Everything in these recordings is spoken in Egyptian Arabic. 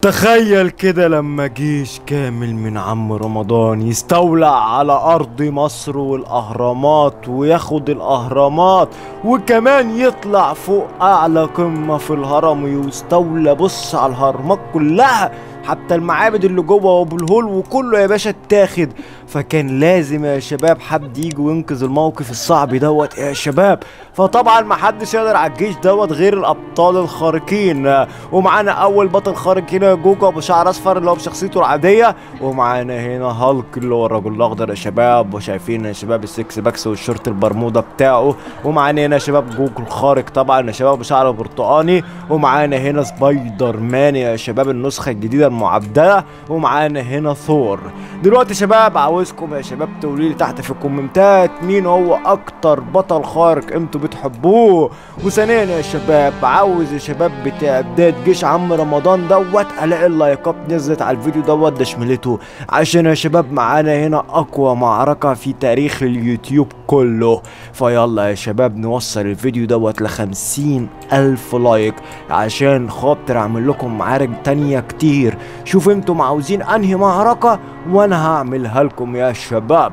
تخيل كده لما جيش كامل من عم رمضان يستولى على أرض مصر والأهرامات وياخد الأهرامات وكمان يطلع فوق أعلى قمة في الهرم ويستولى بص على الهرمات كلها حتى المعابد اللي جوه وابو الهول وكله يا باشا اتاخد فكان لازم يا شباب حد يجي وينقذ الموقف الصعب دوت يا شباب فطبعا ما حدش يقدر على الجيش دوت غير الابطال الخارقين ومعانا اول بطل خارق هنا جوجو ابو شعر اصفر اللي هو بشخصيته العاديه ومعانا هنا هالك اللي هو الرجل الاخضر يا شباب وشايفين يا شباب السكس باكس والشورت البرمودا بتاعه ومعانا هنا يا شباب جوجو الخارق طبعا يا شباب بشعر برتقاني ومعانا هنا سبايدر مان يا شباب النسخه الجديده المعدله ومعانا هنا ثور دلوقتي يا شباب عاوزكم يا شباب تقولوا لي تحت في الكومنتات مين هو اكتر بطل خارق انتوا بتحبوه وثانيا يا شباب عاوز يا شباب بتعداد جيش عم رمضان دوت الاقي اللايكات نزلت على الفيديو دوت ده شملته عشان يا شباب معانا هنا اقوى معركه في تاريخ اليوتيوب كله فيلا يا شباب نوصل الفيديو دوت لخمسين الف لايك عشان خاطر اعمل لكم معارك تانية كتير شوف انتم عاوزين انهي معركة وانا هعملها لكم يا شباب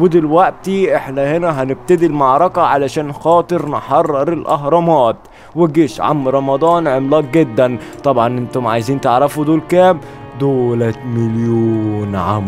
ودلوقتي احنا هنا هنبتدي المعركة علشان خاطر نحرر الاهرامات وجيش عم رمضان عملاق جدا طبعا انتم عايزين تعرفوا دول كام دولت مليون عم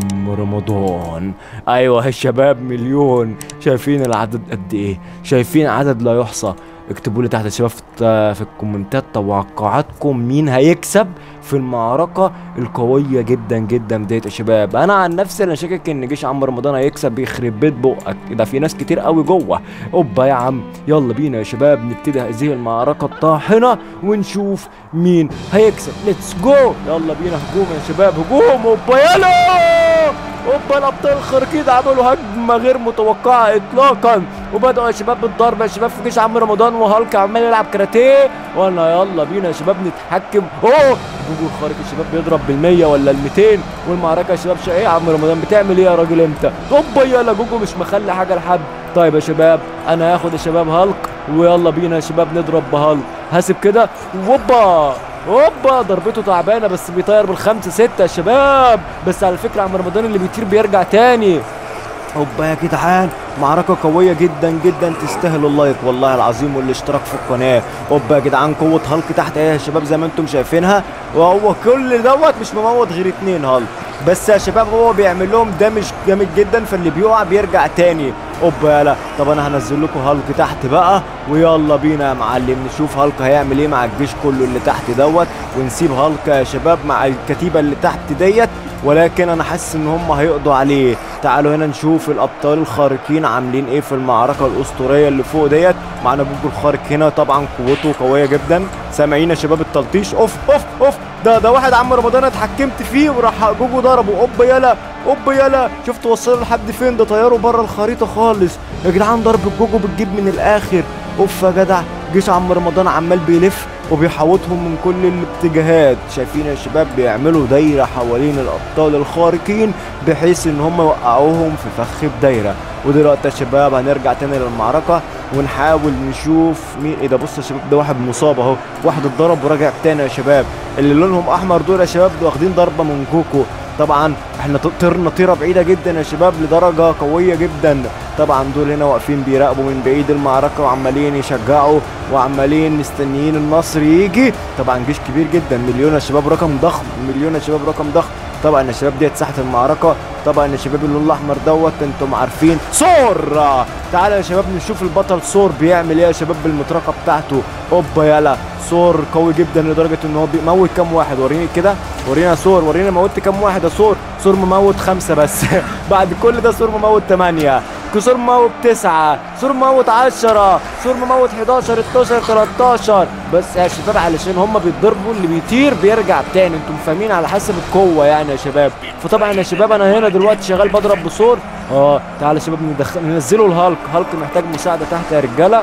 رمضان ايوه يا شباب مليون شايفين العدد قد ايه شايفين عدد لا يحصى اكتبوا لي تحت يا شباب في في الكومنتات توقعاتكم مين هيكسب في المعركة القوية جدا جدا ديت يا شباب انا عن نفسي انا شاكك ان جيش عم رمضان هيكسب يخرب بيت بقك ده في ناس كتير قوي جوه اوبا يا عم يلا بينا يا شباب نبتدي هذه المعركة الطاحنة ونشوف مين هيكسب ليتس جو يلا بينا هجوم يا شباب هجوم اوبا يلا اوبا الابطال الخارقين عملوا هجمه غير متوقعه اطلاقا وبداوا يا شباب بالضرب يا شباب في جيش عم رمضان وهالك عمال يلعب كاراتيه وانا يلا بينا يا شباب نتحكم اوه جوجو الخارق يا شباب بيضرب بال100 ولا ال200 والمعركه يا شباب ايه يا عم رمضان بتعمل ايه يا راجل انت اوبا يلا جوجو مش مخلي حاجه لحد طيب يا شباب انا هاخد يا شباب هالك ويلا بينا يا شباب نضرب بهالك هسيب كده ووبا اوبا ضربته تعبانه بس بيطير بالخمسه سته يا شباب بس على فكره عم رمضان اللي بيطير بيرجع تاني اوبا يا جدعان معركة قوية جدا جدا تستاهل اللايك والله العظيم والاشتراك في القناة اوبا يا جدعان قوة هالك تحت ايه يا شباب زي ما انتم شايفينها وهو كل دوت مش مموت غير اتنين هالك بس يا شباب هو بيعمل لهم دامج جامد جدا فاللي بيقع بيرجع تاني اوبا يلا طب انا هنزل لكم هالك تحت بقى ويلا بينا يا معلم نشوف هالك هيعمل ايه مع الجيش كله اللي تحت دوت ونسيب هالك يا شباب مع الكتيبة اللي تحت ديت ولكن انا حاسس ان هم هيقضوا عليه تعالوا هنا نشوف الابطال الخارقين عاملين ايه في المعركه الاسطوريه اللي فوق ديت معانا جوجو الخارق هنا طبعا قوته قويه جدا سامعين يا شباب التلطيش اوف اوف اوف ده ده واحد عم رمضان اتحكمت فيه وراح جوجو ضربه اوبا يلا اوبا يلا شفت وصله لحد فين ده طياره بره الخريطه خالص يا جدعان ضرب الجوجو بتجيب من الاخر اوف يا جدع جيش عم رمضان عمال بيلف وبيحوطهم من كل الاتجاهات شايفين يا شباب بيعملوا دايره حوالين الابطال الخارقين بحيث ان هم يوقعوهم في فخ بدايره ودلوقتي يا شباب هنرجع تاني للمعركه ونحاول نشوف مين ايه ده بص يا شباب ده واحد مصاب اهو واحد اتضرب وراجع تاني يا شباب اللي لونهم احمر دول يا شباب واخدين ضربه من كوكو طبعا احنا طرنا طيره بعيده جدا يا شباب لدرجه قويه جدا طبعا دول هنا واقفين بيراقبوا من بعيد المعركه وعمالين يشجعوا وعمالين مستنيين النصر يجي طبعا جيش كبير جدا مليون يا شباب رقم ضخم مليون يا شباب رقم ضخم طبعا يا شباب ديت ساحه المعركه طبعا يا شباب اللون الاحمر دوت انتم عارفين صور تعالوا يا شباب نشوف البطل صور بيعمل ايه يا شباب بالمطرقه بتاعته اوبا يلا صور قوي جدا لدرجه ان هو بيموت كام واحد وريني كده ورينا صور ورينا موتت كام واحد يا صور صور مموت خمسه بس بعد كل ده صور مموت ثمانيه صور مموت تسعة صور مموت 10 صور مموت 11 12 13 بس يا شباب علشان هم بيتضربوا اللي بيطير بيرجع تاني انتم فاهمين على حسب القوه يعني يا شباب فطبعا يا شباب انا هنا دلوقتي شغال بضرب بصور اه تعالى يا شباب ندخل ننزلوا الهالك هالك محتاج مساعده تحت يا رجاله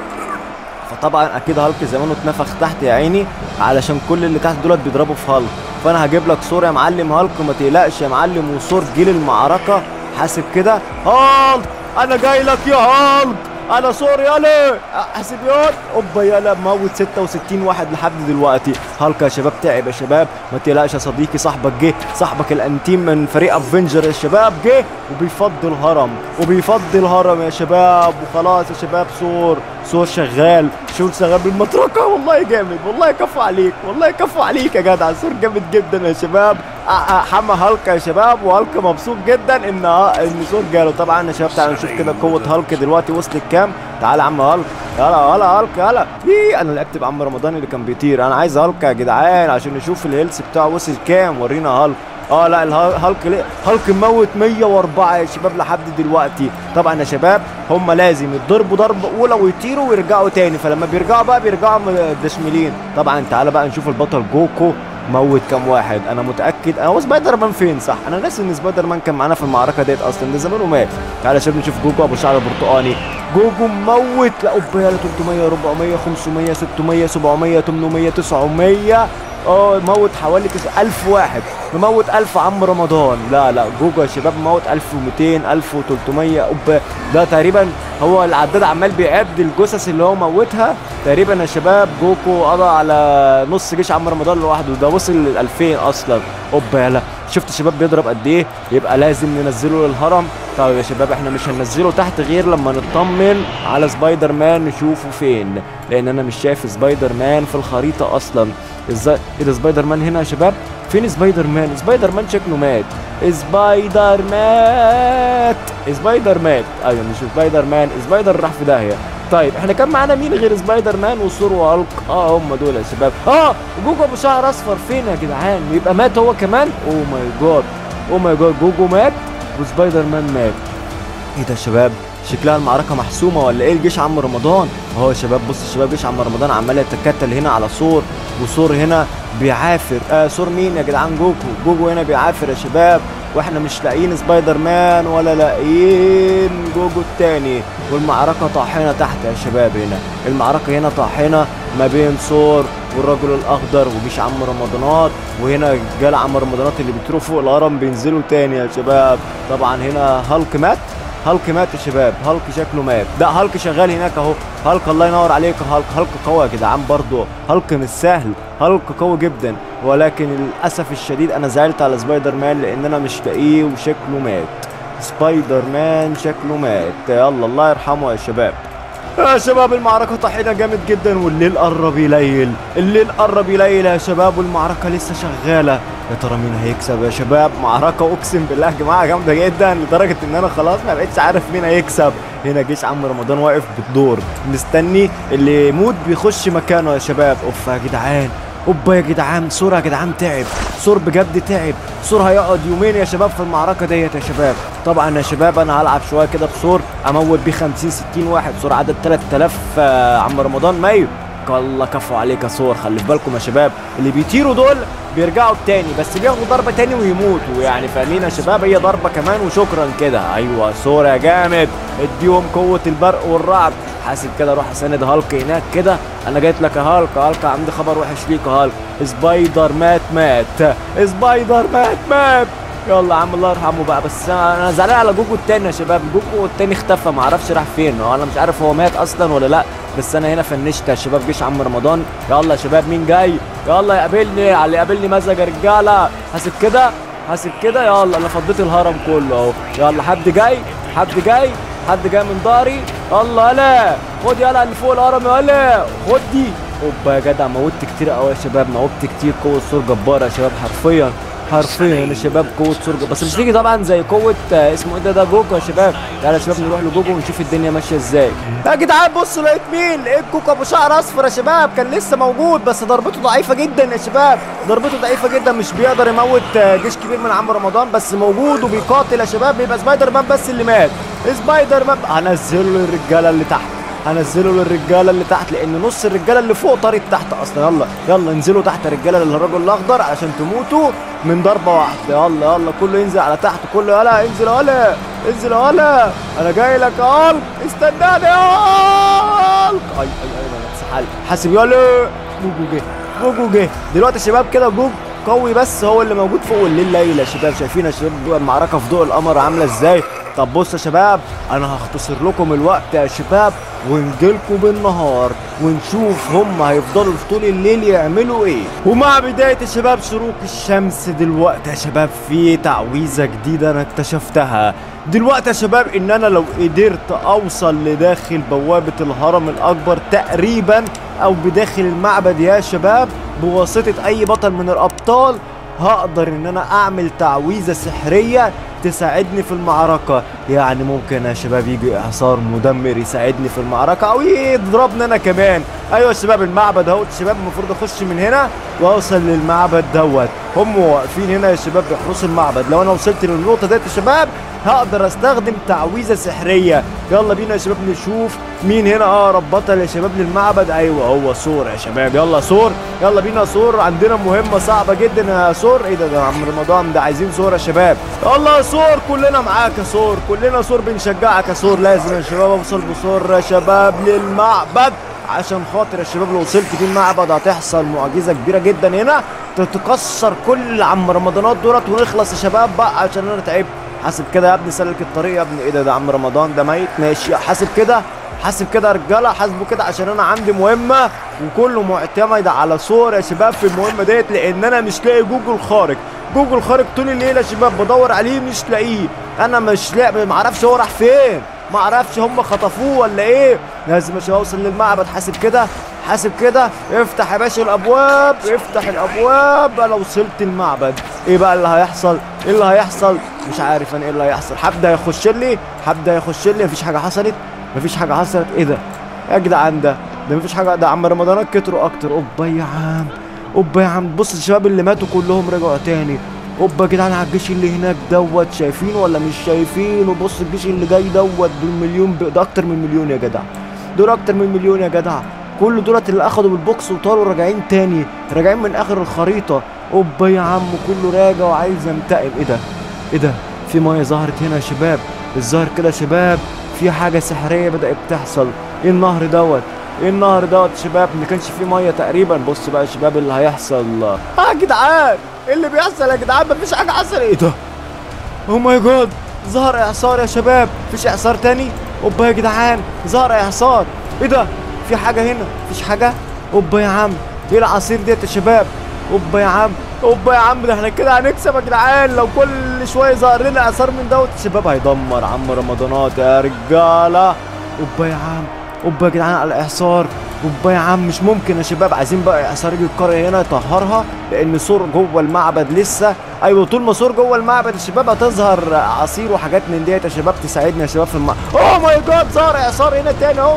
فطبعا اكيد هالك زمانه اتنفخ تحت يا عيني علشان كل اللي تحت دولت بيضربوا في هالك فانا هجيب لك صور يا معلم هالك ما تقلقش يا معلم وصور جيل المعركه حاسب كده هالك انا جاي لك يا هالك انا ثور يلا حاسب ياض اوبا يلا موت 66 واحد لحد دلوقتي هالك يا شباب تعب يا شباب ما تقلقش يا صديقي صاحبك جه صاحبك الانتيم من فريق افنجر يا شباب جه وبيفضي الهرم وبيفضي الهرم يا شباب وخلاص يا شباب ثور ثور شغال ثور شغال بالمطرقه والله جامد والله كفو عليك والله كفو عليك يا جدع ثور جامد جدا يا شباب آه، آه، حمى هالك يا شباب وهالك مبسوط جدا ان ان ثور جاله طبعا يا شباب تعالوا نشوف كده قوه هالك دلوقتي وصلت كام تعالى يا عم هالك يلا يلا هالك يلا إيه، انا لعبت بعم رمضان اللي كان بيطير انا عايز هالك يا جدعان عشان نشوف الهيلث بتاعه وصل كام ورينا هالك اه لا الهال- هالك ليه هالك موت 104 يا شباب لحد دلوقتي طبعا يا شباب هم لازم يتضربوا ضربه اولى ويطيروا ويرجعوا تاني فلما بيرجعوا بقى بيرجعوا دشملين طبعا تعالى بقى نشوف البطل جوكو موت كام واحد انا متاكد هو سبايدر مان فين صح انا ناسي ان سبايدر مان كان معانا في المعركه ديت اصلا ده زمانه مات تعالى يا شباب نشوف جوجو ابو شعر برتقاني جوجو موت لا اوبا يلا 300 400 500 600 700 800 900 اه موت حوالي 1000 واحد مموت 1000 عم رمضان لا لا جوجو يا شباب موت 1200 1300 اوبا ده تقريبا هو العداد عمال بيعد الجثث اللي هو موتها تقريبا يا شباب جوكو قضى على نص جيش عم رمضان لوحده ده وصل لل 2000 اصلا اوبا يلا شفت الشباب بيضرب قد ايه يبقى لازم ننزله للهرم طيب يا شباب احنا مش هننزله تحت غير لما نطمن على سبايدر مان نشوفه فين لان انا مش شايف سبايدر مان في الخريطه اصلا ازاي ايه ده سبايدر مان هنا يا شباب فين سبايدر مان سبايدر مان شكله مات سبايدر مات سبايدر مات ايوه مش سبايدر مان سبايدر راح في داهيه طيب احنا كان معانا مين غير سبايدر مان وثور وهالك اه هم دول يا شباب اه جوجو ابو شعر اصفر فين يا جدعان يبقى مات هو كمان او ماي جاد او ماي جاد جوجو مات وسبايدر مان مات ايه ده يا شباب شكلها المعركة محسومة ولا ايه الجيش عم رمضان اهو يا شباب بص الشباب جيش عم رمضان عمال يتكتل هنا على سور وسور هنا بيعافر آه سور مين يا جدعان جوجو جوجو هنا بيعافر يا شباب واحنا مش لاقيين سبايدر مان ولا لاقيين جوجو التاني والمعركة طاحنة تحت يا شباب هنا المعركة هنا طاحنة ما بين سور والرجل الاخضر وجيش عم رمضانات وهنا رجال عم رمضانات اللي بيطيروا فوق الهرم بينزلوا تاني يا شباب طبعا هنا هالك مات هالك مات يا شباب هالك شكله مات ده هالك شغال هناك اهو هالك الله ينور عليك يا هالك هالك قوي يا جدعان برضه هالك مش سهل هالك قوي جدا ولكن للاسف الشديد انا زعلت على سبايدر مان لان انا مش لاقيه وشكله مات سبايدر مان شكله مات يلا الله يرحمه يا شباب يا شباب المعركة طحينة جامد جدا والليل قرب يليل الليل قرب يليل يا شباب والمعركة لسه شغالة يا ترى مين هيكسب يا شباب معركة اقسم بالله يا جماعة جامدة جدا لدرجة ان انا خلاص ما بقتش عارف مين هيكسب هنا جيش عم رمضان واقف بالدور مستني اللي يموت بيخش مكانه يا شباب اوف يا جدعان اوبا يا جدعان سور يا جدعان تعب سور بجد تعب سور هيقعد يومين يا شباب في المعركه ديت يا شباب طبعا يا شباب انا هلعب شويه كده بسور اموت بيه 50 60 واحد سور عدد 3000 آه، عم رمضان مايو الله كفو عليك يا سور خلي في بالكم يا شباب اللي بيطيروا دول بيرجعوا تاني بس بياخدوا ضربه تاني ويموتوا يعني فاهمين يا شباب هي ضربه كمان وشكرا كده ايوه سور يا جامد اديهم قوه البرق والرعد حاسب كده اروح اساند هالك هناك كده انا جيت لك يا هالك هالك عندي خبر وحش ليك يا هالك سبايدر مات مات سبايدر مات مات يلا يا عم الله يرحمه بقى بس انا أنا زعلان على جوجو التاني يا شباب جوجو التاني اختفى ما اعرفش راح فين هو انا مش عارف هو مات اصلا ولا لا بس انا هنا فنشت يا شباب جيش عم رمضان يلا يا شباب مين جاي يلا يقابلني على اللي يقابلني مزج يا رجاله حاسب كده حاسب كده يلا انا فضيت الهرم كله اهو يلا حد جاي حد جاي حد جاي من داري يلا يلا خد يلا اللي فوق الهرم يلا خد دي اوبا يا جدع موتت كتير قوي يا شباب موتت كتير قوه سور جباره يا شباب حرفيا حرفيا يا شباب قوه سور جبارة. بس مش تيجي طبعا زي قوه آه، اسمه ايه ده ده جوجو يا شباب تعالى يا شباب نروح لجوجو ونشوف الدنيا ماشيه ازاي يا جدعان بصوا لقيت مين لقيت جوجو ابو شعر اصفر يا شباب كان لسه موجود بس ضربته ضعيفه جدا يا شباب ضربته ضعيفه جدا مش بيقدر يموت آه، جيش كبير من عم رمضان بس موجود وبيقاتل يا شباب يبقى سبايدر مان بس اللي مات سبايدر مان هنزله الرجاله اللي تحت هنزله للرجاله اللي تحت لان نص الرجاله اللي فوق طارت تحت اصلا يلا يلا انزلوا تحت رجاله للرجل الاخضر عشان تموتوا من ضربه واحده يلا يلا كله ينزل على تحت كله يلا انزل يلا انزل يلا انا جاي لك يا هالك استناني يا هالك اي اي اي انا اتسحلت حاسب يلا جوجو جه جوجو جه دلوقتي يا شباب كده جوج القوي بس هو اللي موجود فوق الليل ليل يا شباب شايفين يا شباب المعركه في ضوء القمر عامله ازاي طب بص يا شباب انا هختصر لكم الوقت يا شباب ونجيلكم بالنهار ونشوف هم هيفضلوا في طول الليل يعملوا ايه ومع بداية يا شباب شروق الشمس دلوقتي يا شباب في تعويذة جديدة انا اكتشفتها دلوقتي يا شباب ان انا لو قدرت اوصل لداخل بوابة الهرم الاكبر تقريبا او بداخل المعبد يا شباب بواسطة اي بطل من الابطال هقدر ان انا اعمل تعويذة سحرية تساعدني في المعركة يعني ممكن يا شباب يجي اعصار مدمر يساعدني في المعركة او يضربني انا كمان ايوه يا شباب المعبد اهو الشباب المفروض اخش من هنا واوصل للمعبد دوت هم واقفين هنا يا شباب بيحرسوا المعبد لو انا وصلت للنقطة ديت يا شباب هقدر استخدم تعويذة سحرية يلا بينا يا شباب نشوف مين هنا اقرب بطل يا شباب للمعبد ايوه هو سور يا شباب يلا سور يلا بينا سور عندنا مهمة صعبة جدا يا سور ايه ده ده عم رمضان ده عايزين سور يا شباب يلا يا سور كلنا معاك يا سور كلنا سور بنشجعك يا سور لازم يا شباب اوصل بسور يا شباب للمعبد عشان خاطر يا شباب لو وصلت في المعبد هتحصل معجزة كبيرة جدا هنا تتكسر كل عم رمضانات دولت ونخلص يا شباب بقى عشان انا تعبت حاسب كده يا ابني سلك الطريق يا ابني ايه ده ده عم رمضان ده ميت ماشي حاسب كده حاسب كده يا رجاله حاسبوا كده عشان انا عندي مهمه وكله معتمد على صور يا شباب في المهمه ديت لان انا مش لاقي جوجل خارج جوجل خارج طول الليل يا شباب بدور عليه مش لاقيه انا مش لاقي ما اعرفش هو راح فين ما اعرفش هم خطفوه ولا ايه لازم يا شباب اوصل للمعبد حاسب كده حاسب كده افتح يا باشا الابواب افتح الابواب انا وصلت المعبد ايه بقى اللي هيحصل ايه اللي هيحصل مش عارف انا ايه اللي هيحصل حد هيخش لي حد هيخش لي مفيش حاجه حصلت مفيش حاجه حصلت ايه ده يا جدعان ده ده مفيش حاجه ده عم رمضانات كتروا اكتر اوبا يا عم اوبا يا عم بص الشباب اللي ماتوا كلهم رجعوا تاني اوبا يا جدعان على الجيش اللي هناك دوت شايفين ولا مش شايفين وبص الجيش اللي جاي دوت دول مليون ب... ده اكتر من مليون يا جدع دول اكتر من مليون يا جدع كل دولت اللي اخدوا بالبوكس وطاروا راجعين تاني راجعين من اخر الخريطه اوبا يا عم كله راجع وعايز ينتقم ايه ده ايه ده في ميه ظهرت هنا يا شباب الظاهر كده يا شباب في حاجه سحريه بدات تحصل ايه النهر دوت ايه النهر دوت يا شباب ما كانش فيه ميه تقريبا بص بقى يا شباب اللي هيحصل اه يا جدعان ايه اللي بيحصل يا جدعان مفيش حاجه حصلت ايه ده او ماي جاد ظهر اعصار يا شباب مفيش اعصار تاني اوبا يا جدعان ظهر اعصار ايه ده في حاجه هنا مفيش حاجه اوبا يا عم ايه العصير ديت يا شباب اوبا يا عم اوبا يا عم ده احنا كده هنكسب يا جدعان لو كل شويه ظهر لنا اعصار من دوت الشباب هيدمر عم رمضانات يا رجاله اوبا يا عم اوبا يا جدعان على الاعصار اوبا يا عم مش ممكن يا شباب عايزين بقى اعصار يجي القريه هنا يطهرها لان سور جوه المعبد لسه ايوه طول ما سور جوه المعبد الشباب هتظهر عصير وحاجات من ديت يا شباب تساعدنا يا شباب في المعبد اوه ماي جاد ظهر اعصار هنا تاني اهو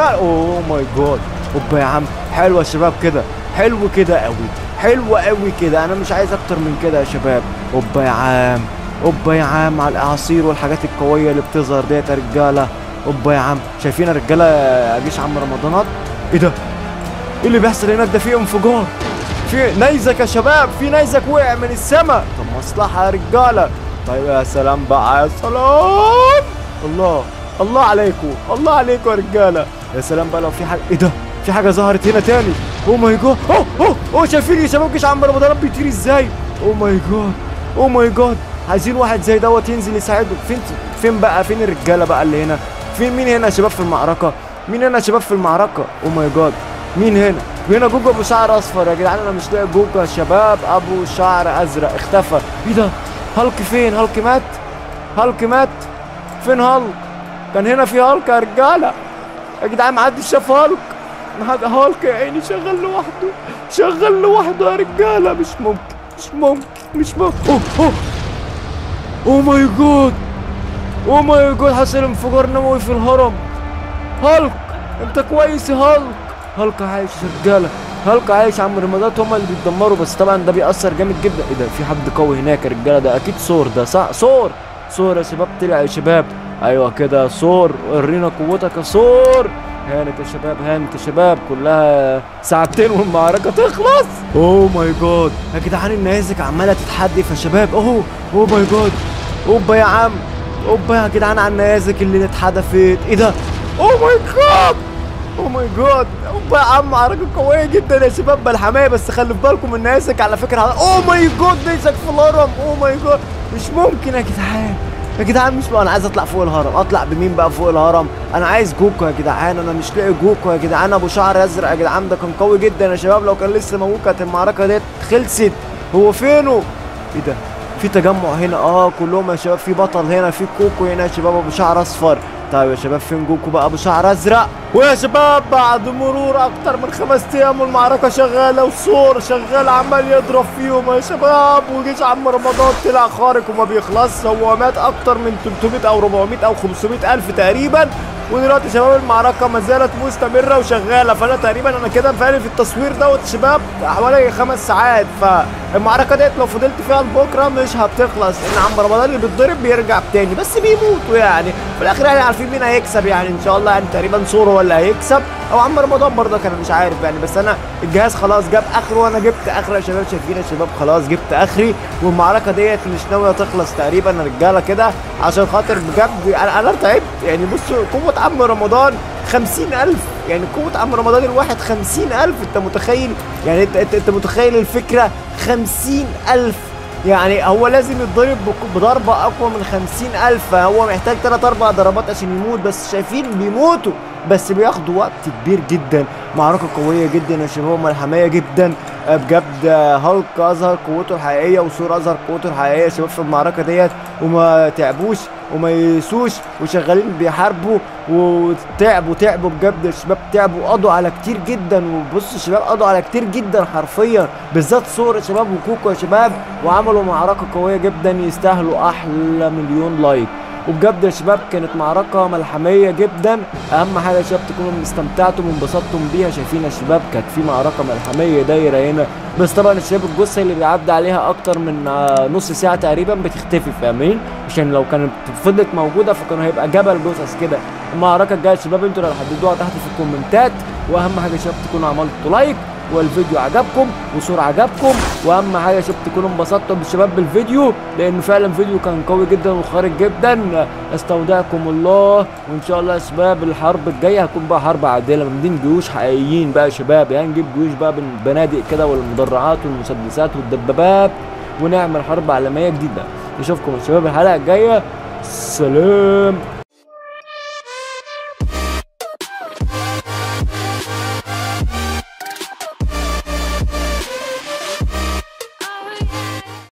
اوه ماي جاد اوبا يا عم حلوه يا شباب كده حلو كده قوي حلو قوي كده انا مش عايز اكتر من كده يا شباب اوبا يا عم اوبا يا عم على الاعاصير والحاجات القويه اللي بتظهر ديت يا رجاله اوبا يا عم شايفين يا رجاله جيش عم رمضانات ايه ده ايه اللي بيحصل هناك ده في انفجار في نيزك يا شباب في نيزك وقع من السماء طب مصلحه يا رجاله طيب يا سلام بقى يا سلام الله الله عليكم الله عليكم يا رجاله يا سلام بقى لو في حاجه ايه ده في حاجه ظهرت هنا تاني او ماي جاد اوه اوه اوه شايفين يا شباب جيش عم رمضان بيطير ازاي او ماي جاد او ماي جاد عايزين واحد زي دوت ينزل يساعده فين فين بقى فين الرجاله بقى اللي هنا فين مين هنا يا شباب في المعركه مين هنا يا شباب في المعركه او ماي جاد مين هنا هنا جوجو ابو شعر اصفر يا جدعان انا مش لاقي جوجو يا شباب ابو شعر ازرق اختفى ايه ده هالك فين هالك مات هالك مات فين هالك كان هنا في هالك يا رجاله يا جدعان محدش شاف هالك هذا هالك يا عيني شغال لوحده شغال لوحده يا رجاله مش ممكن مش ممكن مش ممكن اوه اوه اوه ماي جاد اوه ماي جاد حصل انفجار نووي في الهرم هالك انت كويس يا هالك هالك عايش يا رجاله هالك عايش عم رمضات هما اللي بيتدمروا بس طبعا ده بيأثر جامد جدا ايه ده في حد قوي هناك يا رجاله ده اكيد سور ده صح سور سور يا شباب طلع يا شباب ايوه كده سور ورينا قوتك يا سور هانت يا شباب هانت يا شباب كلها ساعتين والمعركة تخلص اوه ماي جاد يا جدعان النيازك عمالة تتحدف يا شباب اوه اوه ماي جاد اوبا يا عم اوبا يا جدعان على النيازك اللي اتحدفت ايه ده اوه ماي جاد او ماي جاد اوبا يا عم معركه قويه جدا يا شباب ملحميه بس خلوا في بالكم ان ناسك على فكره اوه ماي جاد ناسك في الهرم اوه ماي جاد مش ممكن يا جدعان يا جدعان مش انا عايز اطلع فوق الهرم اطلع بمين بقى فوق الهرم انا عايز جوكو يا جدعان انا مش لاقي جوكو يا جدعان ابو شعر ازرق يا جدعان ده كان قوي جدا يا شباب لو كان لسه موجود كانت المعركه ديت خلصت هو فينه ايه ده في تجمع هنا اه كلهم يا شباب في بطل هنا في كوكو هنا يا شباب ابو شعر اصفر طيب يا شباب فين جوكو بقى ابو شعر ازرق ويا شباب بعد مرور اكتر من خمس ايام والمعركه شغاله وصور شغال عمال يضرب فيهم يا شباب وجيش عم رمضان طلع خارق وما بيخلصش هو مات اكتر من 300 او 400 او 500 الف تقريبا ودلوقتي يا شباب المعركه ما زالت مستمره وشغاله فانا تقريبا انا كده بقالي في التصوير دوت يا شباب حوالي خمس ساعات فالمعركه ديت لو فضلت فيها لبكره مش هتخلص ان عم رمضان اللي بيتضرب بيرجع تاني بس بيموتوا يعني في الاخر يعني عارفين مين هيكسب يعني ان شاء الله يعني تقريبا سورو ولا هيكسب او عم رمضان برضك انا مش عارف يعني بس انا الجهاز خلاص جاب اخره وانا جبت اخري يا شباب شايفين يا شباب خلاص جبت اخري والمعركه ديت مش ناويه تخلص تقريبا يا رجاله كده عشان خاطر بجد انا انا تعبت يعني بصوا قوه عم رمضان خمسين ألف يعني قوة عم رمضان الواحد خمسين ألف أنت متخيل يعني أنت, أنت, أنت متخيل الفكرة خمسين ألف يعني هو لازم يتضرب بك- بضربة أقوى من خمسين ألف هو محتاج تلات أربع ضربات عشان يموت بس شايفين بيموتوا بس بياخدوا وقت كبير جدا معركة قوية جدا يا شباب ملحمية جدا آه، بجد آه، هالك أظهر قوته الحقيقية وثور أظهر قوته الحقيقية يا شباب في المعركة ديت وما تعبوش وما يسوش وشغالين بيحاربوا وتعبوا تعبوا بجد الشباب تعبوا قضوا على كتير جدا وبصوا الشباب قضوا على كتير جدا حرفيا بالذات صور يا شباب وكوكو يا شباب وعملوا معركة قوية جدا يستاهلوا أحلى مليون لايك وبجد يا شباب كانت معركة ملحمية جدا أهم حاجة يا شباب تكونوا استمتعتم وانبسطتم بيها شايفين يا شباب كانت في معركة ملحمية دايرة هنا بس طبعا الشباب الجثة اللي بيعدي عليها أكتر من آه، نص ساعة تقريبا بتختفي فاهمين عشان لو كانت فضلت موجودة فكانوا هيبقى جبل جثث كده المعركة الجاية يا شباب انتوا اللي هتحددوها تحت في الكومنتات وأهم حاجة يا شباب تكونوا عملتوا لايك والفيديو عجبكم وصورة عجبكم واهم حاجه يا شباب تكونوا انبسطتوا بالشباب بالفيديو لان فعلا فيديو كان قوي جدا وخارج جدا استودعكم الله وان شاء الله يا شباب الحرب الجايه هتكون بقى حرب عادله بنجيب جيوش حقيقيين بقى يا شباب يعني نجيب جيوش بقى بالبنادق كده والمدرعات والمسدسات والدبابات ونعمل حرب عالميه جديده نشوفكم يا شباب الحلقه الجايه سلام